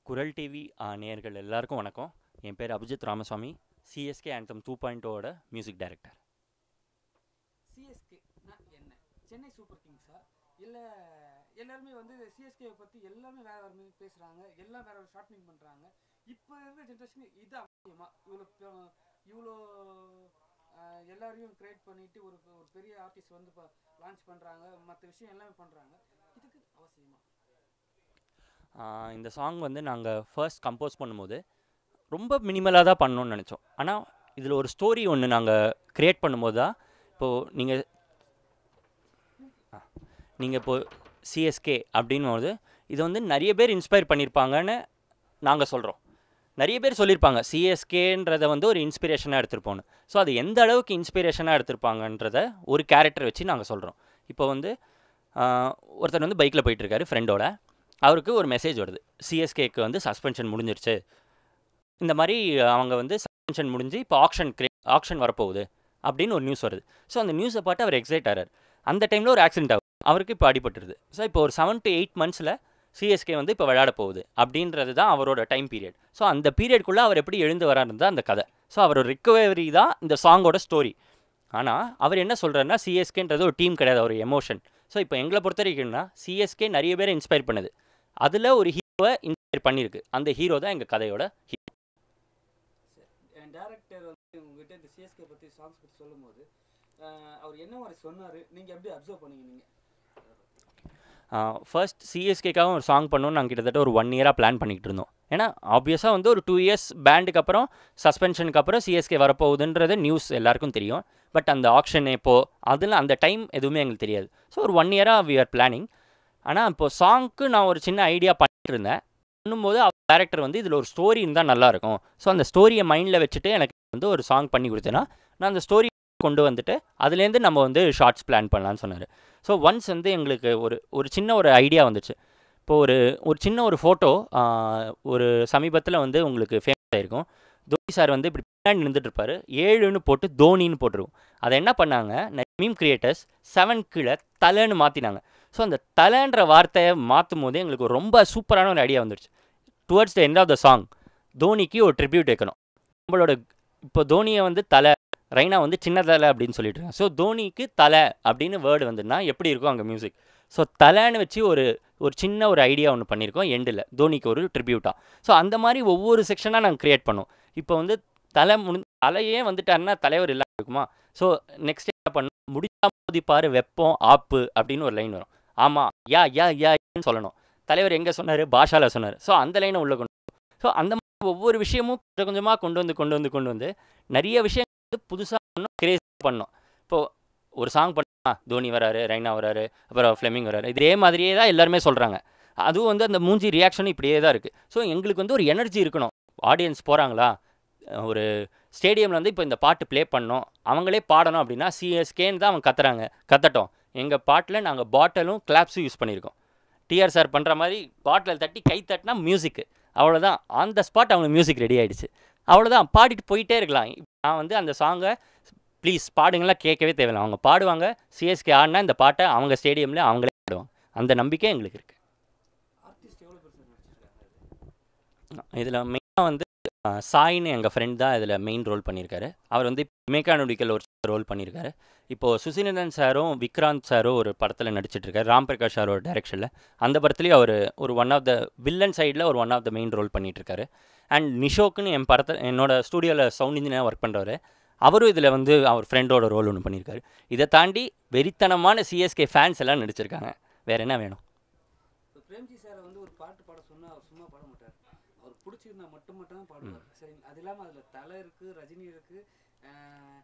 குரல் டிவி நேயர்கள் எல்லாருக்கும் வணக்கம் என் பேர் Abhijit Ramasamy CSK anthem two point music director CSK என்ன சென்னை சூப்பர் கிங்ஸா இல்லை எல்லாருமே வந்து சிஎஸ்கே பற்றி எல்லாமே வேற வேற மாதிரி பேசுகிறாங்க எல்லாம் வேற வேற ஷார்ட்னிங் பண்ணுறாங்க இப்போ இருக்கிற ஜென்ரேஷனுக்கு இது அவசியமா இவ்வளோ பெ- இவ்வளோ ஆஹ், எல்லாரையும் கிரியேட் பண்ணிட்டு ஒரு ஒரு பெரிய ஆர்டிஸ்ட் வந்து இப்போ லான்ச் பண்ணுறாங்க மற்ற விஷயம் எல்லாமே பண்ணுறாங்க இதுக்கு அவசியமா ஆஹ் இந்த சாங் வந்து நாங்கள் ஃபர்ஸ்ட் கம்போஸ் பண்ணும்போது ரொம்ப மினிமலாக தான் பண்ணணும்னு நினச்சோம் ஆனால் இதில் ஒரு ஸ்டோரி ஒன்று நாங்கள் க்ரியேட் பண்ணும்போது தான் இப்போது நீங்கள் நீங்கள் இப்போது சிஎஸ்கே அப்படின்னும் போது இது வந்து நிறைய பேர் இன்ஸ்பயர் பண்ணியிருப்பாங்கன்னு நாங்கள் சொல்கிறோம் நிறைய பேர் சொல்லியிருப்பாங்க சிஎஸ்கேன்றதை வந்து ஒரு இன்ஸ்பிரேஷனாக எடுத்திருப்போம்னு ஸோ அது எந்த அளவுக்கு இன்ஸ்பிரேஷனாக எடுத்திருப்பாங்கன்றத ஒரு கேரக்டர் வச்சு நாங்கள் சொல்கிறோம் இப்போ வந்து ஆஹ், ஒருத்தர் வந்து பைக்கில் போயிட்டுருக்காரு ஃப்ரெண்டோட அவருக்கு ஒரு மெசேஜ் வருது சிஎஸ்கேக்கு வந்து சஸ்பென்ஷன் முடிஞ்சிருச்சு இந்த மாதிரி அவங்க வந்து சஸ்பென்ஷன் முடிஞ்சு இப்போ ஆக்ஷன் கிரே ஆக்ஷன் வரப்போகுது அப்படின்னு ஒரு நியூஸ் வருது ஸோ அந்த நியூஸை பார்த்து அவர் எக்ஸைட் ஆகிறார் அந்த டைமில் ஒரு ஆக்சிடென்ட் ஆகும் அவருக்கு இப்போ அடிபட்டுருது ஸோ இப்போ ஒரு செவன் டு எயிட் மந்த்ஸில் சிஎஸ்கே வந்து இப்போ விளையாட போகுது அப்படின்றது தான் அவரோட டைம் பீரியட் ஸோ அந்த பீரியட்குள்ளே அவர் எப்படி எழுந்து வராருன்னு தான் அந்த கதை ஸோ அவரோட ரிக்கவரி தான் இந்த சாங்கோட ஸ்டோரி ஆனால் அவர் என்ன சொல்கிறாருன்னா சிஎஸ்கேன்றது ஒரு டீம் கிடையாது ஒரு எமோஷன் ஸோ இப்போ எங்களை பொறுத்த வரைக்கும்னா சிஎஸ்கே நிறைய பேரை இன்ஸ்பயர் பண்ணுது அதில் ஒரு ஹீரோவை இன்ஸ்பயர் பண்ணியிருக்கு அந்த ஹீரோ தான் எங்கள் கதையோட hero. என் டேரக்டர் வந்து உங்ககிட்ட இந்த சிஎஸ்கே பற்றி சாங்ஸ் பற்றி சொல்லும்போது ஆஹ், அவர் என்ன மாதிரி சொன்னார் நீங்கள் எப்படி அப்சர்வ் பண்ணீங்க நீங்கள் ஃபர்ஸ்ட் சிஎஸ்கேக்காக ஒரு சாங் பண்ணணும்னு நாங்கள் கிட்டத்தட்ட ஒரு ஒன் இயராக பிளான் பண்ணிக்கிட்டு இருந்தோம் ஏன்னா ஆப்வியஸாக வந்து ஒரு டூ இயர்ஸ் பேண்டுக்கு அப்புறம் சஸ்பென்ஷனுக்கு அப்புறம் சிஎஸ்கே வரப்போகுதுன்றது நியூஸ் எல்லாருக்கும் தெரியும் பட் அந்த ஆக்ஷன் எப்போ அதில் அந்த டைம் எதுவுமே எங்களுக்கு தெரியாது ஸோ ஒரு ஒன் இயராக வி ஆர் பிளானிங் ஆனால் இப்போ சாங்க்கு நான் ஒரு சின்ன ஐடியா பண்ணிட்டு இருந்தேன் பண்ணும்போது டேரக்டர் வந்து இதில் ஒரு ஸ்டோரி இருந்தால் நல்லாயிருக்கும் ஸோ அந்த ஸ்டோரியை மைண்டில் வச்சுட்டு எனக்கு வந்து ஒரு சாங் பண்ணி கொடுத்தேன்னா நான் அந்த ஸ்டோரி கொண்டு வந்துட்டு அதுலேருந்து நம்ம வந்து ஷார்ட்ஸ் பிளான் பண்ணலான்னு சொன்னார் ஸோ ஒன்ஸ் வந்து எங்களுக்கு ஒரு ஒரு சின்ன ஒரு ஐடியா வந்துச்சு இப்போ ஒரு ஒரு சின்ன ஒரு ஃபோட்டோ ஒரு சமீபத்தில் வந்து உங்களுக்கு ஃபேமஸ் ஆயிருக்கும் தோனி சார் வந்து இப்படி பின்னாடி நின்றுட்டு இருப்பாரு ஏழுன்னு போட்டு தோனின்னு போட்டுருவோம் அதை என்ன பண்ணாங்க மீம் கிரியேட்டர்ஸ் செவன் கீழே தலைன்னு மாற்றினாங்க ஸோ அந்த தலைன்ற வார்த்தையை மாற்றும் போது எங்களுக்கு ஒரு ரொம்ப சூப்பரான ஒரு ஐடியா வந்துடுச்சு towards the end of the song தோனிக்கு ஒரு ட்ரிபியூட் வைக்கணும் நம்மளோட இப்போ தோனியை வந்து தலை ரெய்னா வந்து சின்ன தலை அப்படின்னு சொல்லிட்டு இருக்காங்க ஸோ தோனிக்கு தலை அப்படின்னு வேர்டு வந்துன்னா எப்படி இருக்கும் அங்கே மியூசிக் ஸோ தலைன்னு வச்சு ஒரு ஒரு சின்ன ஒரு ஐடியா ஒன்று பண்ணியிருக்கோம் எண்டில் தோனிக்கு ஒரு ட்ரிபியூட்டாக ஸோ அந்த மாதிரி ஒவ்வொரு செக்ஷனாக நாங்கள் க்ரியேட் பண்ணோம் இப்போ வந்து தலை முடி தலையே வந்துட்டாருன்னா தலைவர் இல்லாமல் இருக்குமா ஸோ நெக்ஸ்ட் என்ன பண்ணோம் முடிச்சா மோதிப்பாரு வெப்பம் ஆப்பு அப்படின்னு ஒரு லைன் வரும் ஆமாம் யா யா யா ன்னு சொல்லணும் தலைவர் எங்கே சொன்னார் பாஷாவில் சொன்னார் ஸோ அந்த லைனை உள்ள கொண்டு ஸோ அந்த மாதிரி ஒவ்வொரு விஷயமும் கொஞ்சம் கொஞ்சமாக கொண்டு வந்து கொண்டு வந்து கொண்டு வந்து நிறைய விஷயம் வந்து புதுசாக பண்ணோம் கிரேஸ் பண்ணோம் இப்போது ஒரு சாங் பண்ணா தோனி வராரு ரெய்னா வராரு அப்புறம் ஃப்ளெமிங் வராரு இதே மாதிரியே தான் எல்லாருமே சொல்கிறாங்க அதுவும் வந்து அந்த மூஞ்சி ரியாக்ஷனும் இப்படியே தான் இருக்குது ஸோ எங்களுக்கு வந்து ஒரு எனர்ஜி இருக்கணும் ஆடியன்ஸ் போகிறாங்களா ஒரு ஸ்டேடியமில் வந்து இப்போ இந்த பாட்டு ப்ளே பண்ணோம் அவங்களே பாடணும் அப்படின்னா சிஎஸ்கேன்னு தான் அவங்க கத்துறாங்க கத்தட்டும் எங்கள் பாட்டில் நாங்கள் பாட்டலும் கிளாப்ஸும் யூஸ் பண்ணியிருக்கோம் டிஆர் சார் பண்ணுற மாதிரி பாட்டில் தட்டி கை தட்டினா மியூசிக்கு அவ்வளோதான் ஆன் த ஸ்பாட் அவங்க மியூசிக் ரெடி ஆயிடுச்சு அவ்வளோதான் பாடிட்டு போயிட்டே இருக்கலாம் நான் வந்து அந்த சாங்கை ப்ளீஸ் பாடுங்களாம் கேட்கவே தேவையில்லை அவங்க பாடுவாங்க சிஎஸ்கே ஆடினா இந்த பாட்டை அவங்க ஸ்டேடியமில் அவங்களே பாடுவாங்க அந்த நம்பிக்கை எங்களுக்கு இருக்குது ஆர்டிஸ்ட் எவ்வளோ பேர் சார் நடிச்சிருக்காங்க இதில் மெயினாக வந்து அஹ், சாயின்னு எங்கள் ஃப்ரெண்ட் தான் இதில் மெயின் ரோல் பண்ணியிருக்காரு அவர் வந்து மெக்கானோடிக்கல் ஒரு ரோல் பண்ணியிருக்காரு இப்போது சுசீந்திரன் சாரும் விக்ராந்த் சாரும் ஒரு படத்தில் நடிச்சிட்ருக்காரு ராம் பிரகாஷ் சாரோட டைரக்ஷனில் அந்த படத்துலேயும் அவர் ஒரு ஒன் ஆஃப் த வில்லன் சைடில் ஒரு one of the main role பண்ணிகிட்ருக்காரு அண்ட் நிஷோக்குன்னு என் படத்தில் என்னோட ஸ்டூடியோவில் சவுண்ட் இன்ஜினியர் ஒர்க் பண்ணுறவர் அவரும் இதில் வந்து அவர் ஃப்ரெண்டோட ரோல் ஒன்று பண்ணியிருக்காரு இதை தாண்டி வெறித்தனமான சிஎஸ்கே ஃபேன்ஸ் எல்லாம் நடிச்சிருக்காங்க வேறு என்ன வேணும் இப்போ பிரேம்ஜி சாரை வந்து ஒரு பாட்டு பாட சொன்னா அவர் சும்மா பாட மாட்டார் அவர் பிடிச்சிருந்தா மட்டும் மட்டும் தான் பாடுவார் சரி அது இல்லாமல் அதில் தலை இருக்கு ரஜினி இருக்கு ஆஹ்,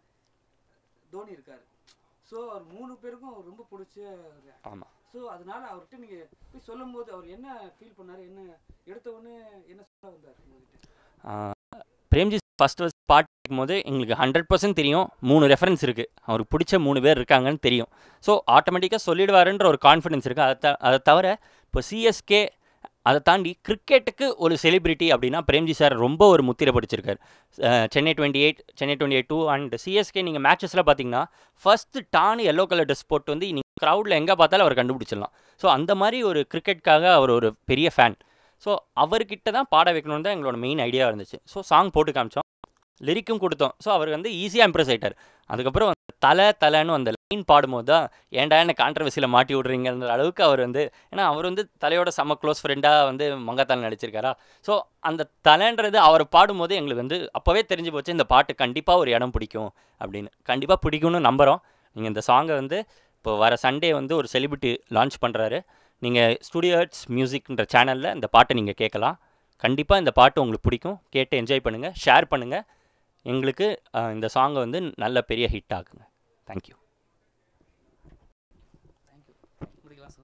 தோனி இருக்காரு ஸோ அவர் மூணு பேருக்கும் அவர் ரொம்ப பிடிச்ச ஆமாம் ஸோ அதனால அவர்கிட்ட நீங்க போய் சொல்லும்போது அவர் என்ன ஃபீல் பண்ணாரு என்ன எடுத்த உடனே என்ன சொல்ல வந்தார் உங்ககிட்ட பிரேம்ஜி ஃபஸ்ட் ஃபஸ்ட் பாட்டு கேட்கும்போது எங்களுக்கு ஹண்ட்ரட் பர்சன்ட் தெரியும் மூணு ரெஃபரன்ஸ் இருக்குது அவருக்கு பிடிச்ச மூணு பேர் இருக்காங்கன்னு தெரியும் ஸோ ஆட்டோமேட்டிக்காக சொல்லிடுவாருன்ற ஒரு கான்ஃபிடன்ஸ் இருக்குது அதை த அதை தவிர இப்போ சிஎஸ்கே அதை தாண்டி கிரிக்கெட்டுக்கு ஒரு செலிபிரிட்டி அப்படின்னா பிரேம்ஜி சார் ரொம்ப ஒரு முத்திரை படிச்சிருக்காரு அஹ் Chennai twenty eight Chennai twenty eight two and CSK நீங்கள் மேட்சஸில் பார்த்தீங்கன்னா ஃபஸ்ட்டு டானு எல்லோ கலர் ட்ரெஸ் போட்டு வந்து நீங்கள் க்ரௌடில் எங்கே பார்த்தாலும் அவர் கண்டுபிடிச்சிடலாம் ஸோ அந்த மாதிரி ஒரு கிரிக்கெட்காக அவர் ஒரு பெரிய ஃபேன் ஸோ அவர்கிட்ட தான் பாட வைக்கணும்னு தான் எங்களோட மெயின் ஐடியா இருந்துச்சு ஸோ சாங் போட்டு காமிச்சோம் லிரிக்கும் கொடுத்தோம் ஸோ அவர் வந்து ஈஸியாக இம்ப்ரெஸ் ஆயிட்டார் அதுக்கப்புறம் வந்து தலை தலைன்னு அந்த லைன் பாடும்போது தான் ஏன்டா என்ன கான்ட்ரவர்சியில் மாட்டி விட்றீங்கன்ற அளவுக்கு அவர் வந்து ஏன்னா அவர் வந்து தலையோட செம்ம க்ளோஸ் ஃப்ரெண்டாக வந்து மங்காத்தால் நடிச்சிருக்காரா ஸோ அந்த தலைன்றது அவர் பாடும்போது எங்களுக்கு வந்து அப்போவே தெரிஞ்சு போச்சு இந்த பாட்டு கண்டிப்பாக ஒரு இடம் பிடிக்கும் அப்படின்னு கண்டிப்பாக பிடிக்கும்னு நம்புகிறோம் நீங்கள் இந்த சாங்கை வந்து இப்போ வர சண்டே வந்து ஒரு செலிபிரிட்டி லான்ச் பண்ணுறாரு நீங்கள் ஸ்டுடியோட்ஸ் மியூசிக்ன்ற சேனலில் இந்த பாட்டை நீங்கள் கேட்கலாம் கண்டிப்பாக இந்த பாட்டு உங்களுக்கு பிடிக்கும் கேட்டு என்ஜாய் பண்ணுங்கள் ஷேர் பண்ணுங்கள் எங்களுக்கு அஹ், இந்த சாங்கை வந்து நல்ல பெரிய ஹிட் ஆகுங்க தேங்க்யூ